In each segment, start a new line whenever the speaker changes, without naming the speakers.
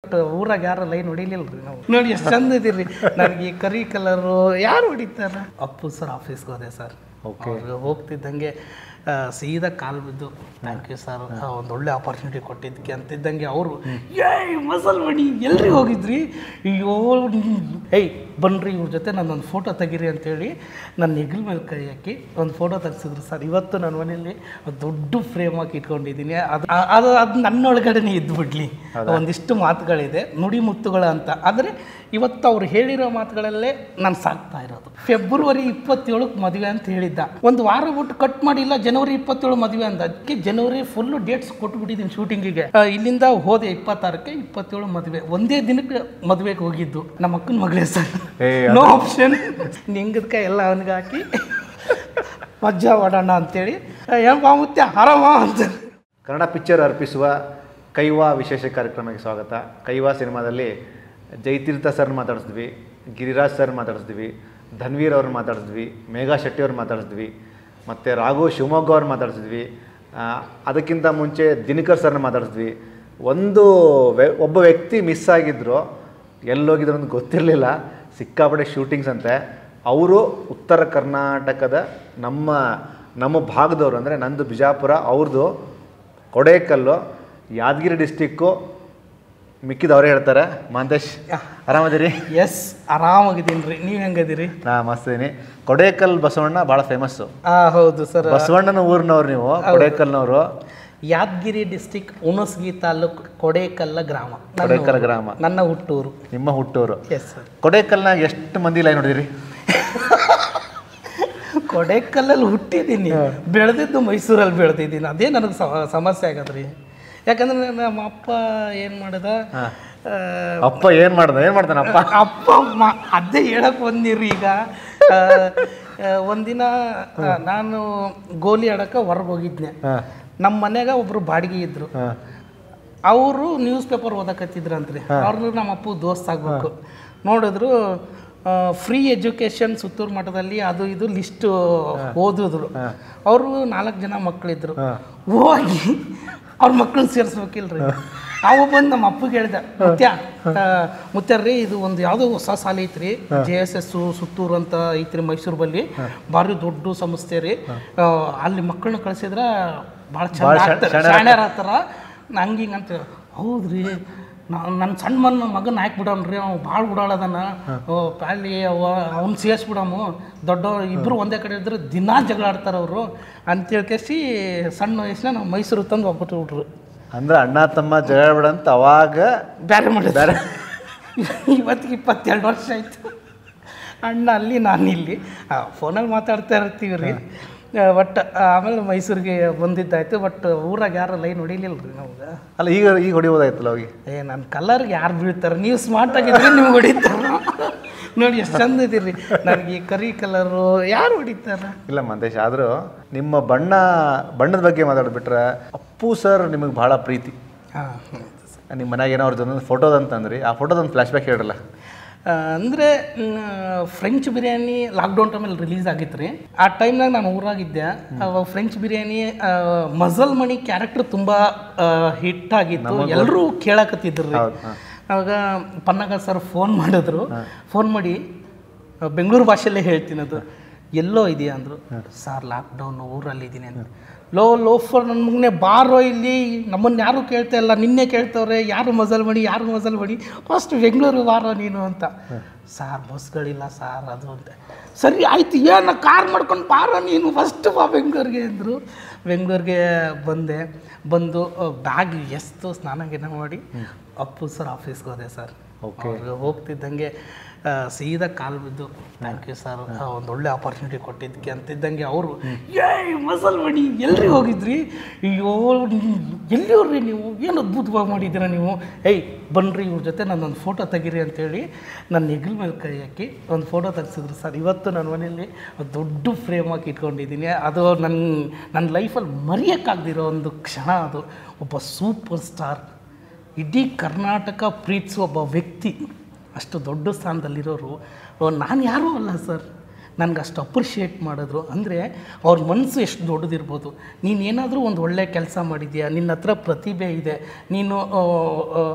ಊರಾಗ ಯಾರು ಲೈನ್ ಹೊಡಿಲಿಲ್ಲ ರೀ ನಾವು ನೋಡಿ ಎಷ್ಟು ಚಂದ ಇದೀರಿ ನನಗೆ ಈ ಕರಿ ಕಲರು ಯಾರು ಹೊಡಿತಾರ ಅಪ್ಪು ಸರ್ ಆಫೀಸ್ಗೆ ಹೋದೆ ಸರ್ ಅವ್ರಿಗೆ ಹೋಗ್ತಿದ್ದಂಗೆ ಆ, ಸೀದಾ ಕಾಲು ಬಿದ್ದು ಥ್ಯಾಂಕ್ ಯು ಸರ್ ಒಂದು ಒಳ್ಳೆ ಆಪರ್ಚುನಿಟಿ ಕೊಟ್ಟಿದ್ದಕ್ಕೆ ಅಂತಿದ್ದಂಗೆ ಅವರು ಏಯ್ ಮಸಲ್ ಮಣಿ ಎಲ್ರಿ ಹೋಗಿದ್ರಿ ಅಯ್ಯೋ ಏಯ್ ಬನ್ರಿ ಇವ್ರ ಜೊತೆ ನನ್ನೊಂದು ಫೋಟೋ ತೆಗೀರಿ ಅಂತೇಳಿ ನನ್ನ ಹೆಗಲ ಮೇಲೆ ಕೈ ಹಾಕಿ ಒಂದು ಫೋಟೋ ತೆಗ್ಸಿದ್ರು ಸರ್ ಇವತ್ತು ನನ್ನ ಮನೆಯಲ್ಲಿ ಒಂದ್ ದೊಡ್ಡ ಫ್ರೇಮ್ ಹಾಕಿ ಇಟ್ಕೊಂಡಿದ್ದೀನಿ ಅದು ಆ- ಅದು ಅದು ನನ್ನೊಳಗಡೆನೇ ಇದ್ದು ಬಿಡ್ಲಿ ಒಂದಿಷ್ಟು ಮಾತುಗಳಿದೆ ನುಡಿ ಮುತ್ತುಗಳ ಅಂತ ಆದರೆ ಇವತ್ತು ಅವ್ರು ಹೇಳಿರೋ ಮಾತುಗಳಲ್ಲೇ ನಾನು ಸಾಕ್ತಾ ಇರೋದು ಫೆಬ್ರವರಿ ಇಪ್ಪತ್ತೇಳಕ್ಕೆ ಮದುವೆ ಅಂತ ಹೇಳಿದ್ದ ಒಂದು ವಾರ ಬಿಟ್ಟು ಕಟ್ ಮಾಡಿಲ್ಲ ಜನವರಿ ಇಪ್ಪತ್ತೇಳು ಮದುವೆ ಅಂದ ಅದಕ್ಕೆ ಜನವರಿ ಫುಲ್ಲು ಡೇಟ್ಸ್ ಕೊಟ್ಬಿಟ್ಟಿದ್ದೀನಿ ಶೂಟಿಂಗಿಗೆ ಇಲ್ಲಿಂದ ಹೋದೆ ಇಪ್ಪತ್ತಾರಕ್ಕೆ ಇಪ್ಪತ್ತೇಳು ಮದುವೆ ಒಂದೇ ದಿನಕ್ಕೆ ಮದುವೆಗೆ ಹೋಗಿದ್ದು ನಮ್ಮ ಅಕ್ಕನ ಮಗಳೇ ಸರ್
ಏ,
ನೋ ಆಪ್ಷನ್ ನಿಂಗದ್ಕ ಎಲ್ಲ ಅವನಿಗೆ ಹಾಕಿ ಮಜ್ಜಾ ಮಾಡೋಣ ಅಂತೇಳಿ ಏನ್ ಬಾಮುತ್ಯ ಆರಾಮ ಅಂತ
ಕನ್ನಡ ಪಿಕ್ಚರ್ ಅರ್ಪಿಸುವ ಕೈವಾ ವಿಶೇಷ ಕಾರ್ಯಕ್ರಮಕ್ಕೆ ಸ್ವಾಗತ ಕೈವಾ ಸಿನಿಮಾದಲ್ಲಿ ಜಯತೀರ್ಥ ಸರ್ ಮಾತಾಡಿಸಿದ್ವಿ ಗಿರಿರಾಜ್ ಸರ್ ಮಾತಾಡಿಸಿದ್ವಿ ಧನ್ವೀರ್ ಅವ್ರನ್ನ ಮಾತಾಡಿಸಿದ್ವಿ ಮೇಘಾ ಶೆಟ್ಟಿ ಅವ್ರು ಮಾತಾಡಿಸಿದ್ವಿ ಮತ್ತು ರಾಘು ಶಿವಮೊಗ್ಗ ಅವ್ರು ಮಾತಾಡಿಸಿದ್ವಿ ಆ, ಅದಕ್ಕಿಂತ ಮುಂಚೆ ದಿನಕರ್ ಸರ್ನ ಮಾತಾಡಿಸಿದ್ವಿ ಒಂದು ವ್ಯ ಒಬ್ಬ ವ್ಯಕ್ತಿ ಮಿಸ್ ಆಗಿದ್ರು ಎಲ್ಲೋಗಿದ್ರು ಅಂತ ಗೊತ್ತಿರಲಿಲ್ಲ ಸಿಕ್ಕಾಪಟ್ಟೆ ಶೂಟಿಂಗ್ಸ್ ಅಂತೆ ಅವರು ಉತ್ತರ ಕರ್ನಾಟಕದ ನಮ್ಮ ನಮ್ಮ ಭಾಗದವರು ಅಂದರೆ ನಂದು ಬಿಜಾಪುರ ಅವ್ರದ್ದು ಕೊಡೇಕಲ್ಲು ಯಾದಗಿರಿ ಡಿಸ್ಟಿಕ್ಕು ಮಿಕ್ಕಿದ ಅವರೇ ಹೇಳ್ತಾರೆ ಮಾಂತೇಶ್ ಆರಾಮದಿರಿ
ಎಸ್ ಆರಾಮಾಗಿದ್ದೀನಿ ರೀ ನೀವು ಹೆಂಗದಿರಿ
ನಾ ಮಸ್ತಿದ್ದೀನಿ ಕೊಡೇಕಲ್ ಬಸವಣ್ಣ ಭಾಳ ಫೇಮಸ್ಸು
ಆ ಹೌದು ಸರ್
ಬಸವಣ್ಣನ ಊರಿನವ್ರು ನೀವು ಕೊಡೇಕಲ್ನವರು
ಯಾದಗಿರಿ ಡಿಸ್ಟಿಕ್ ಹುಣಸಗಿ ತಾಲೂಕು ಕೊಡೇಕಲ್ಲ ಗ್ರಾಮ ನನ್ನ
ಕೊಡೇಕಲ್
ಊರು.
ಗ್ರಾಮ
ನನ್ನ ಹುಟ್ಟೂರು
ನಿಮ್ಮ ಹುಟ್ಟೂರು
ಎಸ್ ಸರ್
ಕೊಡೇಕಲ್ನಾಗ ಎಷ್ಟು ಮಂದಿ ಲೈನ್ ನೋಡಿದಿರಿ
ಕೊಡೇಕಲ್ಲಲ್ಲಿ ಹುಟ್ಟಿದ್ದೀನಿ ಬೆಳೆದಿದ್ದು ಮೈಸೂರಲ್ಲಿ ಬೆಳೆದಿದ್ದೀನಿ ಅದೇ ನನಗೆ ಸಮಸ್ಯೆ ಆಗದ್ರಿ ಯಾಕಂದ್ರೆ ನಮ್ಮ ಅಪ್ಪ ಏನು ಮಾಡಿದ ಆ,
ಅಪ್ಪ ಏನು ಮಾಡ್ದ ಏನು ಮಾಡ್ತಾನೆ ಅಪ್ಪ
ಅಪ್ಪ ಅಮ್ಮ ಅದೇ ಹೇಳಕ್ ಬಂದಿರಿ ಈಗ ಆ, ಆ, ಒಂದಿನ ಆ, ನಾನು ಗೋಲಿ ಆಡಕ್ಕೆ ಹೊರಗೆ ಹೋಗಿದ್ನೆ
ಹಾಂ
ನಮ್ಮ ಮನ್ಯಾಗ ಒಬ್ರು ಬಾಡಿಗೆ ಇದ್ರು
ಹಾಂ
ಅವರು ನ್ಯೂಸ್ ಪೇಪರ್ ಓದಕತ್ತಿದ್ರಂತ್ರಿ ಅವ್ರನ್ನ ನಮ್ಮ ಅಪ್ಪು ದೋಸ್ತ್ ಆಗ್ಬೇಕು ನೋಡಿದ್ರು ಫ್ರೀ ಎಜುಕೇಶನ್ ಸುತ್ತೂರು ಮಠದಲ್ಲಿ ಅದು ಇದು ಲಿಸ್ಟ್ ಓದಿದ್ರು ಅವರು ನಾಲ್ಕು ಜನ ಮಕ್ಕಳಿದ್ರು ಹೋಗಿ ಅವ್ರ ಮಕ್ಕಳನ್ನ ಸೇರಿಸ್ಬೇಕಿಲ್ರಿ ಅವು ಬಂದು ನಮ್ಮ ಅಪ್ಪಗೆ ಹೇಳ್ದೆ ಮುತ್ಯ ಆ, ಮುತ್ಯಾರ್ರಿ ಇದು ಒಂದು ಯಾವುದೋ ಹೊಸ ಶಾಲೆ ಐತ್ರಿ ಜೆ ಎಸ್ ಎಸ್ ಸುತ್ತೂರು ಅಂತ ಐತ್ರಿ ಮೈಸೂರು ಬಲ್ಲಿ ಭಾರಿ ದೊಡ್ಡ ಸಂಸ್ಥೆ ರೀ ಆ, ಅಲ್ಲಿ ಮಕ್ಕಳನ್ನ ಕಳ್ಸಿದ್ರ ಭಾಳ ಚಂದ ಶಾಣ್ಯಾರ ಆಗ್ತಾರ ನಂಗೆ ಹಿಂಗೆ ಅಂತ ಹೌದ್ರಿ ನಾನು ನನ್ನ ಸಣ್ಣ ಮನ ಮಗನ ಹಾಕ್ಬಿಡೋನ್ರಿ ಅವ ಭಾಳ ಉಡಾಳದನ ಪ್ಯಾಲಿ ಅವ ಅವ್ನು ಸೇರಿಸ್ಬಿಡಮು ದೊಡ್ಡ ಇಬ್ಬರು ಒಂದೇ ಕಡೆ ಇದ್ರೆ ದಿನಾ ಜಗಳ ಆಡ್ತಾರೆ ಅವರು ಅಂತೇಳ್ಕೇಸಿ ಸಣ್ಣ ವಯಸ್ಸಿನ ನಾವು ಮೈಸೂರು ತಂದು ಒಬ್ಬಟ್ಟು ಬಿಟ್ರು
ಅಂದ್ರೆ ಅಣ್ಣ ತಮ್ಮ ಜಗಳ ಬಿಡ ಅಂತ ಅವಾಗ
ಬೇರೆ ಮಾಡಿದ್ದಾರೆ ಇವತ್ತಿಗೆ ಇಪ್ಪತ್ತೆರಡು ವರ್ಷ ಆಯಿತು ಅಣ್ಣ ಅಲ್ಲಿ ನಾನು ಇಲ್ಲಿ ಫೋನಲ್ಲಿ ಮಾತಾಡ್ತಾ ಇರ್ತೀವಿ ರೀ ಬಟ್ ಆಮೇಲೆ ಮೈಸೂರಿಗೆ ಬಂದಿದ್ದಾಯ್ತು ಬಟ್ ಊರಾಗ ಯಾರು ಲೈನ್ ಹೊಡಿಲಿಲ್ಲ ರೀ ನಮ್ಗೆ
ಅಲ್ಲ ಈಗ ಈಗ ಹೊಡಿಬೋದಾಯ್ತಲ್ಲ ಹೋಗಿ
ಏ ನನ್ನ ಕಲರ್ಗೆ ಯಾರು ಬೀಳ್ತಾರೆ ನೀವು ಸ್ಮಾರ್ಟ್ ಆಗಿದ್ರೆ ನಿಮ್ಗೆ ಹೊಡಿತಾರ ನೋಡಿ ಎಷ್ಟು ಚಂದ ಇದೀರಿ ನನಗೆ ಈ ಕರಿ ಕಲರು ಯಾರು ಹೊಡಿತಾರ
ಇಲ್ಲ ಮಂತೇಶ್ ಆದರೂ ನಿಮ್ಮ ಬಣ್ಣ ಬಣ್ಣದ ಬಗ್ಗೆ ಮಾತಾಡ್ಬಿಟ್ರೆ ಅಪ್ಪು ಸರ್ ನಿಮಗೆ ಭಾಳ ಪ್ರೀತಿ
ಹಾಂ
ನಿಮ್ಮ ಮನ್ಯಾಗ ಏನೋ ಅವ್ರದ್ದು ಫೋಟೋದಂತಂದ್ರಿ ಆ ಫೋಟೋದೊಂದು ಫ್ಲ್ಯಾಶ್ ಬ್ಯಾಕ್ ಹೇಳ್ರಲ್ಲ
ಅಂದರೆ ಫ್ರೆಂಚ್ ಬಿರಿಯಾನಿ ಲಾಕ್ಡೌನ್ ಟೈಮಲ್ಲಿ ರಿಲೀಸ್ ಆಗಿತ್ತು ರೀ ಆ ಟೈಮ್ನಾಗ ನಾನು ಊರಾಗಿದ್ದೆ ಅವಾಗ ಫ್ರೆಂಚ್ ಬಿರಿಯಾನಿ ಮಜಲ್ ಮಣಿ ಕ್ಯಾರೆಕ್ಟರ್ ತುಂಬ ಹಿಟ್ ಆಗಿತ್ತು ಎಲ್ಲರೂ ಕೇಳಕತ್ತಿದ್ರು ರೀ ಅವಾಗ ಪನ್ನಗ ಸರ್ ಫೋನ್ ಮಾಡಿದ್ರು ಫೋನ್ ಮಾಡಿ ಆ, ಬೆಂಗಳೂರು ಭಾಷೆಯಲ್ಲೇ ಹೇಳ್ತೀನಿ ಅದು ಎಲ್ಲೋ ಇದೆಯಾ ಅಂದರು ಸರ್ ಲಾಕ್ಡೌನ್ ಊರಲ್ಲಿದ್ದೀನಿ ಅಂತ ಲೋ ಲೋಫರ್ ನನ್ನ ಮಗನೇ ಬಾರೋ ಇಲ್ಲಿ ನಮ್ಮನ್ನು ಯಾರು ಕೇಳ್ತಾ ಇಲ್ಲ ನಿನ್ನೆ ಕೇಳ್ತವ್ರೆ ಯಾರು ಮಜಲ್ ಮಾಡಿ ಯಾರು ಮಜಲ್ ಮಾಡಿ ಫಸ್ಟ್ ಬೆಂಗಳೂರು ಬಾರೋ ನೀನು ಅಂತ ಸಾರ್ ಬಸ್ಗಳಿಲ್ಲ ಸಾರ್ ಅದು ಅಂತ ಸರಿ ಆಯ್ತು ಏನು ಕಾರ್ ಮಾಡ್ಕೊಂಡು ಬಾರೋ ನೀನು ಫಸ್ಟ್ ಬಾ ಬೆಂಗಳೂರಿಗೆ ಅಂದರು ಬೆಂಗಳೂರಿಗೆ ಬಂದೆ ಬಂದು ಬ್ಯಾಗ್ ಎಸ್ತು ಸ್ನಾನ ಗಿನ ಮಾಡಿ ಅಪ್ಪು ಸರ್ ಆಫೀಸ್ಗೆ ಹೋದೆ ಸರ್ ಅವ್ರಿಗೆ ಹೋಗ್ತಿದ್ದಂಗೆ ಆ, ಸೀದಾ ಕಾಲು ಬಿದ್ದು ಥ್ಯಾಂಕ್ ಯು ಸರ್ ಒಂದು ಒಳ್ಳೆ ಆಪರ್ಚುನಿಟಿ ಕೊಟ್ಟಿದ್ದಕ್ಕೆ ಅಂತಿದ್ದಂಗೆ ಅವರು ಏಯ್ ಮಸಲ್ ಮಣಿ ಎಲ್ರಿ ಹೋಗಿದ್ರಿ ಅಯ್ಯೋ ಎಲ್ಲಿವ್ರಿ ನೀವು ಏನು ಅದ್ಭುತವಾಗಿ ಮಾಡಿದ್ದೀರಾ ನೀವು ಏಯ್ ಬನ್ರಿ ಇವ್ರ ಜೊತೆ ನನ್ನೊಂದು ಫೋಟೋ ತೆಗೀರಿ ಅಂತೇಳಿ ನನ್ನ ಹೆಗಲ ಮೇಲೆ ಕೈ ಹಾಕಿ ಒಂದು ಫೋಟೋ ತೆಗ್ಸಿದ್ರು ಸರ್ ಇವತ್ತು ನನ್ನ ಮನೆಯಲ್ಲಿ ಒಂದ್ ದೊಡ್ಡ ಫ್ರೇಮ್ ಹಾಕಿ ಇಟ್ಕೊಂಡಿದ್ದೀನಿ ಅದು ನನ್ನ ನನ್ನ ಲೈಫಲ್ಲಿ ಮರೆಯೋಕ್ಕಾಗ್ದಿರೋ ಒಂದು ಕ್ಷಣ ಅದು ಒಬ್ಬ ಸೂಪರ್ ಸ್ಟಾರ್ ಇಡೀ ಕರ್ನಾಟಕ ಪ್ರೀತಿಸುವ ಒಬ್ಬ ವ್ಯಕ್ತಿ ಅಷ್ಟು ದೊಡ್ಡ ಸ್ಥಾನದಲ್ಲಿರೋರು ನಾನು ಯಾರೂ ಅಲ್ಲ ಸರ್ ನನಗೆ ಅಷ್ಟು ಅಪ್ರಿಷಿಯೇಟ್ ಮಾಡಿದ್ರು ಅಂದರೆ ಅವ್ರ ಮನಸ್ಸು ಎಷ್ಟು ದೊಡ್ಡದಿರ್ಬೋದು ನೀನು ಏನಾದರೂ ಒಂದು ಒಳ್ಳೆ ಕೆಲಸ ಮಾಡಿದ್ಯಾ ನಿನ್ನ ಹತ್ರ ಪ್ರತಿಭೆ ಇದೆ ನೀನು ಆ, ಆ,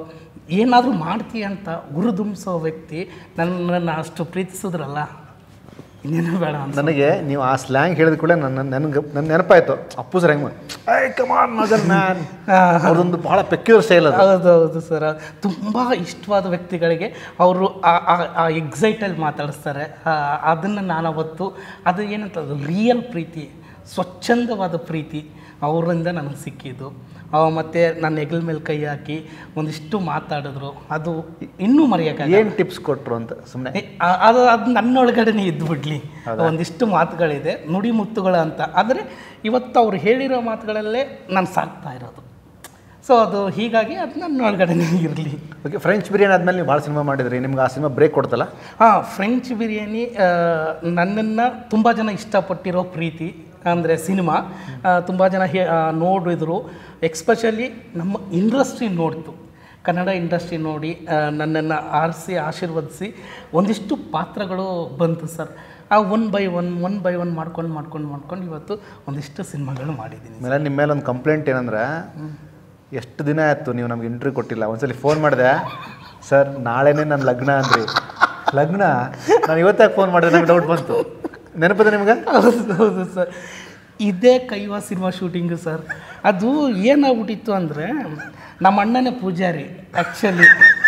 ಏನಾದರೂ ಮಾಡ್ತೀಯ ಅಂತ ಹುರಿದುಂಬಿಸೋ ವ್ಯಕ್ತಿ ನನ್ನನ್ನು ಅಷ್ಟು ಪ್ರೀತಿಸಿದ್ರಲ್ಲ ಇನ್ನೇನು ಬೇಡ ಅಂತ
ನನಗೆ ನೀವು ಆ ಸ್ಲ್ಯಾಂಗ್ ಹೇಳಿದ ಕೂಡ ನನ್ನ ನನಗೆ ನನ್ನ ನೆನಪಾಯ್ತು ಅಪ್ಪು ಸರ್ ಹೆಂಗೆ ಐ ಕಮಾನ್ ಮಗನ್ ಮ್ಯಾನ್ ಅವ್ರದೊಂದು ಬಹಳ ಪೆಕ್ಯುಲರ್ ಸ್ಟೈಲ್ ಅದು
ಹೌದೌದು ಸರ್ ತುಂಬ ಇಷ್ಟವಾದ ವ್ಯಕ್ತಿಗಳಿಗೆ ಅವರು ಆ ಎಕ್ಸೈಟಲ್ಲಿ ಮಾತಾಡಿಸ್ತಾರೆ ಅದನ್ನು ನಾನು ಅವತ್ತು ಅದು ಏನಂತ ಅದು ರಿಯಲ್ ಪ್ರೀತಿ ಸ್ವಚ್ಛಂದವಾದ ಪ್ರೀತಿ ಅವರಿಂದ ನನಗೆ ಸಿಕ್ಕಿದ್ದು ಮತ್ತು ನನ್ನ ಹೆಗಲ ಮೇಲೆ ಕೈ ಹಾಕಿ ಒಂದಿಷ್ಟು ಮಾತಾಡಿದ್ರು ಅದು ಇನ್ನೂ ಮರೆಯೋಕ್ಕಾಗಲ್ಲ
ಏನು ಟಿಪ್ಸ್ ಕೊಟ್ರು ಅಂತ ಸುಮ್ಮನೆ
ಏ, ಆ- ಅದು ಅದು ನನ್ನೊಳಗಡೆನೇ ಇದ್ದು ಬಿಡ್ಲಿ ಒಂದಿಷ್ಟು ಮಾತುಗಳಿದೆ ನುಡಿ ಮುತ್ತುಗಳ ಅಂತ ಆದರೆ ಇವತ್ತು ಅವ್ರು ಹೇಳಿರೋ ಮಾತುಗಳಲ್ಲೇ ನಾನು ಸಾಕ್ತಾ ಇರೋದು ಸೊ ಅದು ಹೀಗಾಗಿ ಅದು ನನ್ನೊಳಗಡೆನೇ ಇರಲಿ
ಓಕೆ ಫ್ರೆಂಚ್ ಬಿರಿಯಾನಿ ಆದ್ಮೇಲೆ ನೀವು ಭಾಳ ಸಿನಿಮಾ ಮಾಡಿದ್ರಿ ನಿಮ್ಗೆ ಆ ಸಿನಿಮಾ ಬ್ರೇಕ್ ಕೊಡ್ತಲ್ಲ
ಹಾಂ ಫ್ರೆಂಚ್ ಬಿರಿಯಾನಿ ನನ್ನನ್ನು ತುಂಬ ಜನ ಇಷ್ಟಪಟ್ಟಿರೋ ಪ್ರೀತಿ ಅಂದರೆ ಸಿನಿಮಾ ತುಂಬ ಜನ ಹೇ ಆ, ನೋಡಿದ್ರು ಎಕ್ಸ್ಪೆಷಲಿ ನಮ್ಮ ಇಂಡಸ್ಟ್ರಿ ನೋಡ್ತು ಕನ್ನಡ ಇಂಡಸ್ಟ್ರಿ ನೋಡಿ ನನ್ನನ್ನು ಆರಿಸಿ ಆಶೀರ್ವದಿಸಿ ಒಂದಿಷ್ಟು ಪಾತ್ರಗಳು ಬಂತು ಸರ್ ಆ one by one one by one ಮಾಡ್ಕೊಂಡು ಮಾಡ್ಕೊಂಡು ಮಾಡ್ಕೊಂಡು ಇವತ್ತು ಒಂದಿಷ್ಟು ಸಿನಿಮಾಗಳು ಮಾಡಿದ್ದೀನಿ
ಆಮೇಲೆ ನಿಮ್ಮ ಮೇಲೆ ಒಂದು ಕಂಪ್ಲೇಂಟ್ ಏನಂದ್ರೆ ಎಷ್ಟು ದಿನ ಆಯ್ತು ನೀವು ನಮ್ಗೆ ಇಂಟರ್ವ್ಯೂ ಕೊಟ್ಟಿಲ್ಲ ಒಂದ್ಸಲಿ ಫೋನ್ ಮಾಡಿದೆ ಸರ್ ನಾಳೆನೇ ನನ್ನ ಲಗ್ನ ಅಂದ್ರಿ ಲಗ್ನ ನಾನು ಇವತ್ತಾಗ ಫೋನ್ ಮಾಡಿದೆ ನಂಗೆ ಡೌಟ್ ಬಂತು ನೆನಪಿದೆ ನಿಮ್ಗೆ
ಹೌದು ಹೌದು ಸರ್ ಇದೇ ಕೈವಾ ಸಿನಿಮಾ ಶೂಟಿಂಗು ಸರ್ ಅದು ಏನಾಗ್ಬಿಟ್ಟಿತ್ತು ಅಂದರೆ ನಮ್ಮ ಅಣ್ಣನೇ ಪೂಜಾರಿ ಆ್ಯಕ್ಚುಲಿ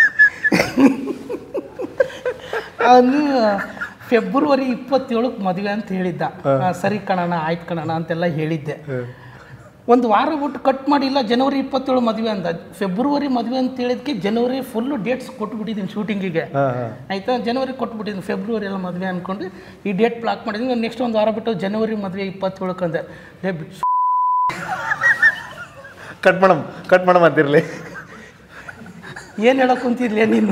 ಅವನು ಫೆಬ್ರವರಿ ಇಪ್ಪತ್ತೇಳಕ್ಕೆ ಮದುವೆ ಅಂತ ಹೇಳಿದ್ದ ಆ, ಸರಿ ಕಣಣ ಆಯ್ತು ಕಣಣ ಅಂತೆಲ್ಲ ಹೇಳಿದ್ದೆ ಒಂದು ವಾರ ಬಿಟ್ಟು ಕಟ್ ಮಾಡಿಲ್ಲ ಜನವರಿ ಇಪ್ಪತ್ತೇಳು ಮದುವೆ ಅಂದ ಫೆಬ್ರವರಿ ಮದುವೆ ಅಂತ ಹೇಳಿದ್ಕೆ ಜನವರಿ ಫುಲ್ಲು ಡೇಟ್ಸ್ ಕೊಟ್ಬಿಟ್ಟಿದ್ದೀನಿ ಶೂಟಿಂಗಿಗೆ
ಹಾಂ ಹಾಂ
ಆಯಿತಾ ಜನವರಿ ಕೊಟ್ಬಿಟ್ಟಿದ್ದೀನಿ ಫೆಬ್ರವರಿ ಎಲ್ಲ ಮದುವೆ ಅಂದ್ಕೊಂಡು ಈ ಡೇಟ್ ಬ್ಲಾಕ್ ಮಾಡಿದ್ದೀನಿ ನೆಕ್ಸ್ಟ್ ಒಂದು ವಾರ ಬಿಟ್ಟು ಜನವರಿ ಮದುವೆ ಇಪ್ಪತ್ತೇಳಕ್ಕೆ ಅಂದೆ ಏ ಬಿಟ್ಟು
ಕಟ್ ಮಾಡಮ್ ಕಟ್ ಮಾಡಮ್ ಅಂತಿರಲಿ
ಏನು ಹೇಳಕ್ ಕುಂತಿರ್ಲಿ ನೀನು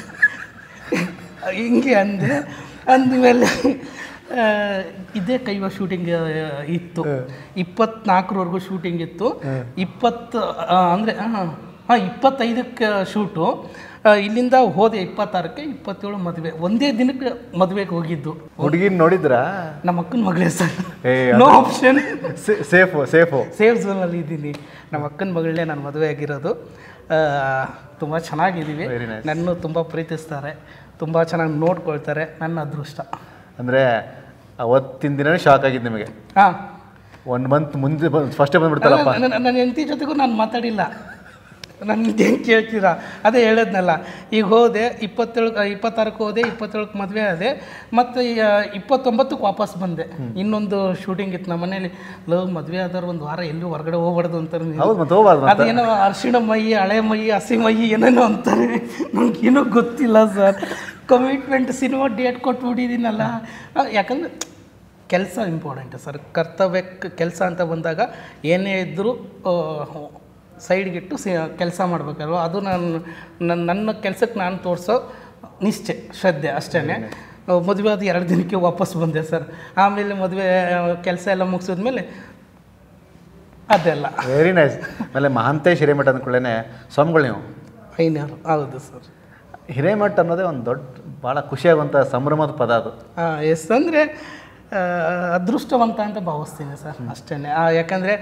ಹಿಂಗೆ ಅಂದೆ ಅಂದಮೇಲೆ ಆ, ಇದೇ ಕೈವ ಶೂಟಿಂಗ್ ಇತ್ತು ಇಪ್ಪತ್ನಾಲ್ಕರವರೆಗೂ ಶೂಟಿಂಗ್ ಇತ್ತು ಇಪ್ಪತ್ತು ಆ, ಅಂದರೆ ಹಾಂ ಹಾಂ ಇಪ್ಪತ್ತೈದಕ್ಕೆ ಶೂಟು ಆ, ಇಲ್ಲಿಂದ ಹೋದೆ ಇಪ್ಪತ್ತಾರಕ್ಕೆ ಇಪ್ಪತ್ತೇಳು ಮದುವೆ ಒಂದೇ ದಿನಕ್ಕೆ ಮದುವೆಗೆ ಹೋಗಿದ್ದು
ಹುಡುಗಿನ ನೋಡಿದ್ರಾ
ನಮ್ಮ ಅಕ್ಕನ ಮಗಳೇ ಸರ್
ಏ,
no option
safe safe
safe ಝೋನಲ್ಲಿ ಇದ್ದೀನಿ ನಮ್ಮ ಅಕ್ಕನ ಮಗಳನ್ನೇ ನಾನು ಮದುವೆ ಆಗಿರೋದು ತುಂಬ ಚೆನ್ನಾಗಿದ್ದೀವಿ
Very nice.
ನನ್ನ ತುಂಬ ಪ್ರೀತಿಸ್ತಾರೆ ತುಂಬ ಚೆನ್ನಾಗಿ ನೋಡ್ಕೊಳ್ತಾರೆ ನನ್ನ ಅದೃಷ್ಟ
ಅಂದರೆ ಅವತ್ತಿನ ದಿನನೇ ಶಾಕ್ ಆಗಿದ್ದು ನಿಮಗೆ
ಹಾಂ
ಒನ್ ಮಂತ್ ಮುಂದೆ ಫಸ್ಟೇ ಬಂದ್ಬಿಡ್ತಾರಪ್ಪ
ನನ್ನ ಹೆಂಡತಿ ಜೊತೆಗೂ ನಾನು ಮಾತಾಡಿಲ್ಲ ನನ್ನ ಹೆಂಗೆ ಕೇಳ್ತೀರಾ ಅದೇ ಹೇಳದ್ನಲ್ಲ ಈಗ ಹೋದೆ ಇಪ್ಪತ್ತೇಳು ಇಪ್ಪತ್ತಾರಕ್ಕೆ ಹೋದೆ ಇಪ್ಪತ್ತೇಳಕ್ಕೆ ಮದುವೆ ಆದೆ ಮತ್ತು ಇಪ್ಪತ್ತೊಂಬತ್ತಕ್ಕೆ ವಾಪಸ್ ಬಂದೆ ಇನ್ನೊಂದು ಶೂಟಿಂಗ್ ಇತ್ತು ನಮ್ಮ ಮನೇಲಿ ಲವ್ ಮದುವೆ ಆದವ್ರು ಒಂದು ವಾರ ಎಲ್ಲೂ ಹೊರಗಡೆ ಹೋಗ್ಬಾರ್ದು ಅಂತಾರೆ ನೀವು.
ಹೌದು ಮತ್ತೆ ಹೋಗ್ಬಾರ್ದು ಮತ್ತೆ
ಅದೇನೋ ಅರಿಶಿಣ ಮೈ ಹಳೆ ಮೈ ಹಸಿ ಮೈ ಏನೇನೋ ಅಂತಾರೆ ನನಗೇನೋ ಗೊತ್ತಿಲ್ಲ ಸರ್ ಕಮಿಟ್ಮೆಂಟ್ ಸಿನಿಮಾ ಡೇಟ್ ಕೊಟ್ಬಿಟ್ಟಿದ್ದೀನಲ್ಲ ಆ, ಯಾಕಂದ್ರೆ ಕೆಲಸ ಇಂಪಾರ್ಟೆಂಟ್ ಸರ್ ಕರ್ತವ್ಯಕ್ಕೆ ಕೆಲಸ ಅಂತ ಬಂದಾಗ ಏನೇ ಇದ್ದರೂ ಸೈಡ್ಗಿಟ್ಟು ಸಿ ಕೆಲಸ ಮಾಡಬೇಕಲ್ವ ಅದು ನಾನು ನನ್ನ ನನ್ನ ಕೆಲಸಕ್ಕೆ ನಾನು ತೋರಿಸೋ ನಿಶ್ಚಯ ಶ್ರದ್ಧೆ ಅಷ್ಟೇ ಮದುವೆ ಆದ ಎರಡು ದಿನಕ್ಕೆ ವಾಪಸ್ ಬಂದೆ ಸರ್ ಆಮೇಲೆ ಮದುವೆ ಕೆಲಸ ಎಲ್ಲ ಮುಗಿಸಿದ್ಮೇಲೆ ಅದೆಲ್ಲ
ವೆರಿ ನೈಸ್ ಆಮೇಲೆ ಮಹಾಂತೇಶ್ ಹಿರೇಮಠ ಅಂದ್ಕೊಳ್ಳೇನೆ ಸ್ವಾಮಿಗಳು ನೀವು
ಐನೂರು ಹೌದು ಸರ್
ಹಿರೇಮಠ ಅನ್ನೋದೇ ಒಂದು ದೊಡ್ಡ ಭಾಳ ಖುಷಿಯಾಗುವಂಥ ಸಂಭ್ರಮದ ಪದ ಅದು
ಎಸ್ ಅಂದರೆ ಅದೃಷ್ಟವಂತ ಅಂತ ಭಾವಿಸ್ತೀನಿ ಸರ್ ಅಷ್ಟೇ ಯಾಕಂದರೆ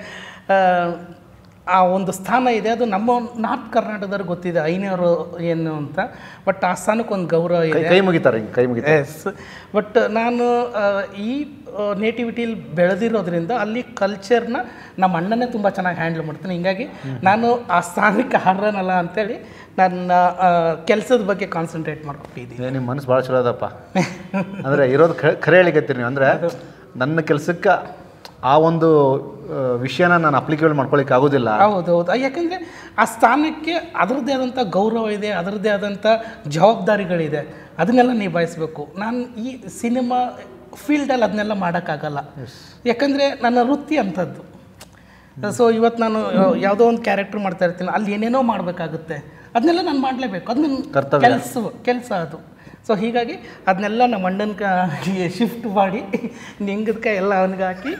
ಆ ಒಂದು ಸ್ಥಾನ ಇದೆ ಅದು ನಮ್ಮ ನಾರ್ತ್ ಕರ್ನಾಟಕದವ್ರಿಗೆ ಗೊತ್ತಿದೆ ಐನೂರು ಏನು ಅಂತ ಬಟ್ ಆ ಸ್ಥಾನಕ್ಕೆ ಒಂದು ಗೌರವ
ಕೈ
ಇದೆ
ಕೈ ಮುಗಿತಾರೆ ಹಿಂಗೆ ಕೈ ಮುಗಿತಾರೆ
ಎಸ್ ಬಟ್ ನಾನು ಆ, ಈ ನೇಟಿವಿಟಿಲಿ ಬೆಳೆದಿರೋದ್ರಿಂದ ಅಲ್ಲಿ ಕಲ್ಚರ್ನ ನಮ್ಮ ಅಣ್ಣನೇ ತುಂಬ ಚೆನ್ನಾಗಿ ಹ್ಯಾಂಡಲ್ ಮಾಡ್ತಾನೆ ಹಿಂಗಾಗಿ ನಾನು ಆ ಸ್ಥಾನಕ್ಕೆ ಅರ್ಹನಲ್ಲ ಅಂತೇಳಿ ನನ್ನ ಕೆಲಸದ ಬಗ್ಗೆ ಕಾನ್ಸಂಟ್ರೇಟ್ ಮಾಡ್ಕೊಟ್ಟಿದ್ದೀನಿ
ಏ, ನಿಮ್ಮ ಮನಸ್ಸು ಭಾಳ ಚಲೋ ಅದಪ್ಪ ಅಂದರೆ ಇರೋದು ಖ- ಖರೆ ಹೇಳಿಕತ್ತೀರಿ ನೀವು ಅಂದರೆ ನನ್ನ ಕೆಲಸಕ್ಕೆ ಆ ಒಂದು ಆ, ವಿಷಯನ ನಾನು ಅಪ್ಲಿಕೇಬಲ್ ಮಾಡ್ಕೊಳಿಕ್ಕೆ ಆಗೋದಿಲ್ಲ
ಹೌದು ಹೌದು ಯಾಕಂದರೆ ಆ ಸ್ಥಾನಕ್ಕೆ ಅದರದ್ದೇ ಆದಂಥ ಗೌರವ ಇದೆ ಅದರದ್ದೇ ಆದಂಥ ಜವಾಬ್ದಾರಿಗಳಿದೆ ಅದನ್ನೆಲ್ಲ ನಿಭಾಯಿಸಬೇಕು ನಾನು ಈ ಸಿನಿಮಾ ಫೀಲ್ಡಲ್ಲಿ ಅದನ್ನೆಲ್ಲ ಮಾಡೋಕ್ಕಾಗಲ್ಲ ಯಾಕಂದರೆ ನನ್ನ ವೃತ್ತಿ ಅಂಥದ್ದು ಸೊ ಇವತ್ತು ನಾನು ಯಾವುದೋ ಒಂದು ಕ್ಯಾರೆಕ್ಟರ್ ಮಾಡ್ತಾ ಇರ್ತೀನಿ ಅಲ್ಲಿ ಏನೇನೋ ಮಾಡಬೇಕಾಗುತ್ತೆ ಅದನ್ನೆಲ್ಲ ನಾನು ಮಾಡಲೇಬೇಕು ಅದು ನನ್ನ
ಕರ್ತವ್ಯ.
ಕೆಲಸ ಕೆಲಸ ಅದು ಸೊ ಹೀಗಾಗಿ ಅದನ್ನೆಲ್ಲ ನಮ್ಮ ಅಣ್ಣನ ಶಿಫ್ಟ್ ಮಾಡಿ ನಿಂಗದ್ಕ ಎಲ್ಲ ಅವನಿಗೆ ಹಾಕಿ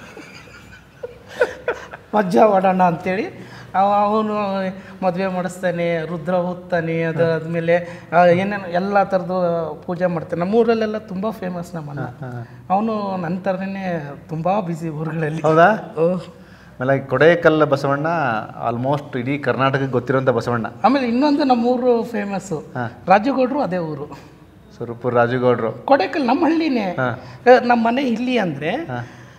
ಮಜ್ಜಾ ಮಾಡೋಣ ಅಂತೇಳಿ ಅವನು ಮದುವೆ ಮಾಡಿಸ್ತಾನೆ ರುದ್ರ ಓದ್ತಾನೆ ಅದು ಆದಮೇಲೆ ಏನೇನು ಎಲ್ಲ ಥರದ್ದು ಪೂಜೆ ಮಾಡ್ತಾನೆ ನಮ್ಮೂರಲ್ಲೆಲ್ಲ ತುಂಬ ಫೇಮಸ್ ನಮ್ಮ ಅಣ್ಣ ಅವನು ನನ್ನ ಥರನೇ ತುಂಬ ಬ್ಯುಸಿ ಊರುಗಳಲ್ಲಿ
ಹೌದಾ
ಓ
ಆಮೇಲೆ ಕೊಡೇಕಲ್ ಬಸವಣ್ಣ ಆಲ್ಮೋಸ್ಟ್ ಇಡೀ ಕರ್ನಾಟಕಕ್ಕೆ ಗೊತ್ತಿರೋಂಥ ಬಸವಣ್ಣ
ಆಮೇಲೆ ಇನ್ನೊಂದು ನಮ್ಮೂರು ಫೇಮಸ್ಸು
ಹಾ.
ರಾಜುಗೌಡರು ಅದೇ ಊರು
ಸುರಪುರ ರಾಜುಗೌಡರು
ಕೊಡೇಕಲ್ ನಮ್ಮ ಹಳ್ಳಿನೇ
ಹಾ.
ಆ, ನಮ್ಮ ಮನೆ ಇಲ್ಲಿ ಅಂದರೆ
ಹಾ.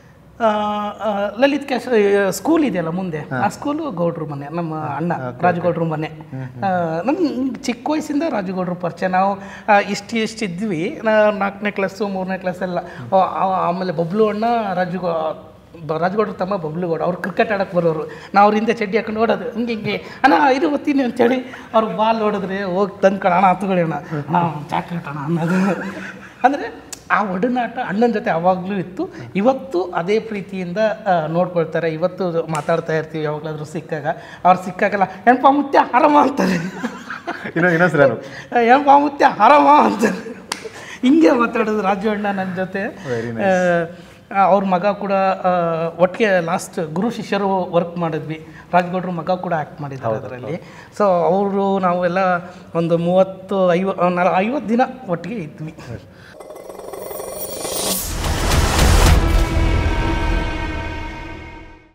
ಲಲಿತ್ ಕ್ಯಾಶ್ ಸ್ಕೂಲ್ ಇದೆಯಲ್ಲ ಮುಂದೆ ಆ ಸ್ಕೂಲು ಗೌಡ್ರು ಮನೆ ನಮ್ಮ ಅಣ್ಣ ರಾಜಗೌಡ್ರು ಮನೆ ನಮ್ಗೆ ಚಿಕ್ಕ ವಯಸ್ಸಿಂದ ರಾಜಗೌಡ್ರು ಪರಿಚಯ ನಾವು ಆ, ಇಷ್ಟು ಇಷ್ಟು ಇದ್ವಿ ನಾ- ನಾಲ್ಕನೇ ಕ್ಲಾಸು ಮೂರನೇ ಕ್ಲಾಸ್ ಎಲ್ಲ ಆ, ಆ- ಆಮೇಲೆ ಬಬ್ಲು ಅಣ್ಣ ರಾಜು ಬ- ರಾಜಗೌಡ್ರ ತಮ್ಮ ಬಬ್ಲುಗೌಡ ಅವ್ರು ಕ್ರಿಕೆಟ್ ಆಡಕ್ಕೆ ಬರೋರು ನಾವು ಅವ್ರ ಹಿಂದೆ ಚಡ್ಡಿ ಹಾಕೊಂಡು ಓಡೋದು ಹಿಂಗೆ ಹಿಂಗೆ ಅಣ್ಣ ಇದು ಓದ್ತೀನಿ ಅಂತೇಳಿ ಅವ್ರು ಬಾಲ್ ಹೊಡೆದ್ರೆ ಹೋಗಿ ತಂದ್ಕೊಳ ಅಣ್ಣ ಹತ್ತುಗಳೇ ಅಣ್ಣ ಹಾಂ ಚಾಕ್ಲೇಟ್ ಅಣ್ಣ ಅನ್ನೋದು ಅಂದರೆ ಆ ಒಡನಾಟ ಅಣ್ಣನ ಜೊತೆ ಯಾವಾಗಲೂ ಇತ್ತು ಇವತ್ತು ಅದೇ ಪ್ರೀತಿಯಿಂದ ಆ, ನೋಡ್ಕೊಳ್ತಾರೆ ಇವತ್ತು ಮಾತಾಡ್ತಾ ಇರ್ತೀವಿ ಯಾವಾಗಲಾದ್ರೂ ಸಿಕ್ಕಾಗ ಅವ್ರು ಸಿಕ್ಕಾಗಲ್ಲ ಹೆಣ್ಪ ಮುತ್ಯ ಆರಾಮ ಅಂತಾರೆ
ಇನ್ನೂ ಇನ್ನೊಂದು ನಾನು
ಹೆಣ್ಪ ಮುತ್ಯ ಆರಾಮ ಅಂತಾರೆ ಹಿಂಗೆ ಮಾತಾಡೋದು ರಾಜು ಅಣ್ಣ ನನ್ನ ಜೊತೆ
Very
ಆ, ಅವ್ರ ಮಗ ಕೂಡ ಆ, ಒಟ್ಟಿಗೆ ಲಾಸ್ಟ್ ಗುರು ಶಿಷ್ಯರು ವರ್ಕ್ ಮಾಡಿದ್ವಿ ರಾಜ್ಗೌಡ್ರ ಮಗ ಕೂಡ ಆ್ಯಕ್ಟ್ ಮಾಡಿದ್ದಾರೆ ಅದರಲ್ಲಿ ಸೊ ಅವರು ನಾವೆಲ್ಲ ಒಂದು ಮೂವತ್ತು ಐವ ಐವತ್ತು ದಿನ ಒಟ್ಟಿಗೆ ಇದ್ವಿ